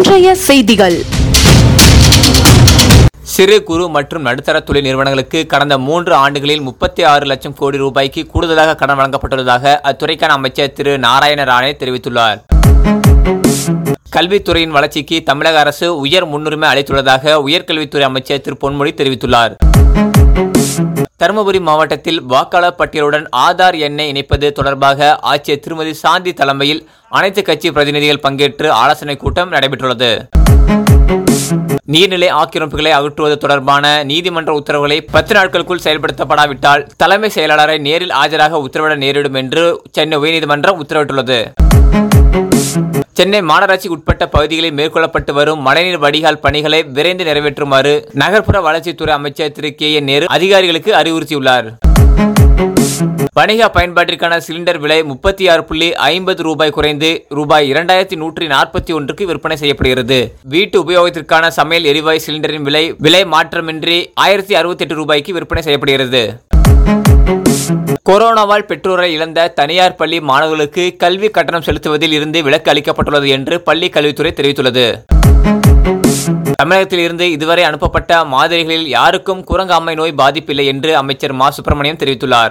இன்றைய செய்திகள் சிறு குறு மற்றும் நடுத்தர தொழில் நிறுவனங்களுக்கு கடந்த மூன்று ஆண்டுகளில் முப்பத்தி ஆறு லட்சம் கோடி ரூபாய்க்கு கூடுதலாக கடன் வழங்கப்பட்டுள்ளதாக அத்துறைக்கான அமைச்சர் திரு நாராயண ராணே தெரிவித்துள்ளார் கல்வித்துறையின் வளர்ச்சிக்கு தமிழக அரசு உயர் முன்னுரிமை அளித்துள்ளதாக உயர்கல்வித்துறை அமைச்சர் திரு பொன்முடி தெரிவித்துள்ளார் தருமபுரி மாவட்டத்தில் வாக்காளர் பட்டியலுடன் ஆதார் எண்ணை இணைப்பது தொடர்பாக ஆட்சியர் திருமதி சாந்தி தலைமையில் அனைத்து கட்சி பிரதிநிதிகள் பங்கேற்று ஆலோசனைக் கூட்டம் நடைபெற்றுள்ளது நீர்நிலை ஆக்கிரமிப்புகளை அகற்றுவது தொடர்பான நீதிமன்ற உத்தரவுகளை பத்து நாட்களுக்குள் செயல்படுத்தப்படாவிட்டால் தலைமை செயலாளரை நேரில் ஆஜராக உத்தரவிட நேரிடும் என்று சென்னை உயர்நீதிமன்றம் உத்தரவிட்டுள்ளது சென்னை மாநகராட்சிக்கு உட்பட்ட பகுதிகளில் மேற்கொள்ளப்பட்டு வரும் மழைநீர் வடிகால் பணிகளை விரைந்து நிறைவேற்றுமாறு நகர்ப்புற வளர்ச்சித்துறை அமைச்சர் திரு கே என் நேரு அதிகாரிகளுக்கு அறிவுறுத்தியுள்ளார் வணிக பயன்பாட்டிற்கான சிலிண்டர் விலை முப்பத்தி ஆறு புள்ளி ஐம்பது ரூபாய் குறைந்து ரூபாய் இரண்டாயிரத்தி நூற்றி நாற்பத்தி ஒன்றுக்கு விற்பனை செய்யப்படுகிறது வீட்டு உபயோகத்திற்கான சமையல் எரிவாயு சிலிண்டரின் விலை விலை மாற்றமின்றி ஆயிரத்தி அறுபத்தி எட்டு ரூபாய்க்கு விற்பனை செய்யப்படுகிறது கொரோனாவால் பெற்றோரை இழந்த தனியார் பள்ளி மாணவர்களுக்கு கல்வி கட்டணம் செலுத்துவதில் இருந்து விலக்கு அளிக்கப்பட்டுள்ளது என்று பள்ளி கல்வித்துறை தெரிவித்துள்ளது தமிழகத்தில் இருந்து இதுவரை அனுப்பப்பட்ட மாதிரிகளில் யாருக்கும் குரங்காமை நோய் பாதிப்பில்லை என்று அமைச்சர் மா சுப்பிரமணியம் தெரிவித்துள்ளார்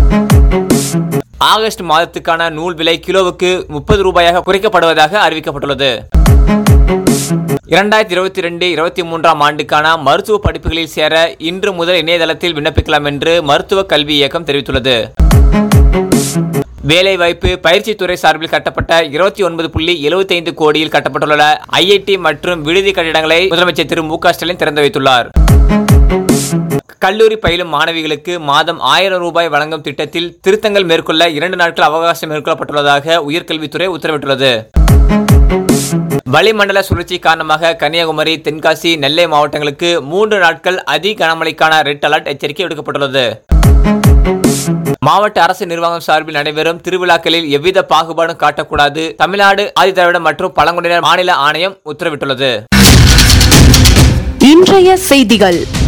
ஆகஸ்ட் மாதத்துக்கான நூல் விலை கிலோவுக்கு முப்பது ரூபாயாக குறைக்கப்படுவதாக அறிவிக்கப்பட்டுள்ளது இரண்டாயிரத்தி இருபத்தி ரெண்டு இருபத்தி மூன்றாம் ஆண்டுக்கான மருத்துவ படிப்புகளில் சேர இன்று முதல் இணையதளத்தில் விண்ணப்பிக்கலாம் என்று மருத்துவ கல்வி இயக்கம் தெரிவித்துள்ளது வேலைவாய்ப்பு பயிற்சித்துறை சார்பில் கட்டப்பட்ட இருபத்தி ஒன்பது புள்ளி எழுபத்தி ஐந்து கோடியில் கட்டப்பட்டுள்ள ஐஐடி மற்றும் விடுதி கட்டிடங்களை முதலமைச்சர் திரு மு க ஸ்டாலின் திறந்து வைத்துள்ளார் கல்லூரி பயிலும் மாணவிகளுக்கு மாதம் ஆயிரம் ரூபாய் வழங்கும் திட்டத்தில் திருத்தங்கள் மேற்கொள்ள இரண்டு நாட்கள் அவகாசம் மேற்கொள்ளப்பட்டுள்ளதாக உயர்கல்வித்துறை உத்தரவிட்டுள்ளது வளிமண்டல சுழற்சி காரணமாக கன்னியாகுமரி தென்காசி நெல்லை மாவட்டங்களுக்கு மூன்று நாட்கள் அதி கனமழைக்கான ரெட் அலர்ட் எச்சரிக்கை விடுக்கப்பட்டுள்ளது மாவட்ட அரசு நிர்வாகம் சார்பில் நடைபெறும் திருவிழாக்களில் எவ்வித பாகுபாடும் காட்டக்கூடாது தமிழ்நாடு ஆதிதிராவிட மற்றும் பழங்குடியினர் மாநில ஆணையம் உத்தரவிட்டுள்ளது இன்றைய செய்திகள்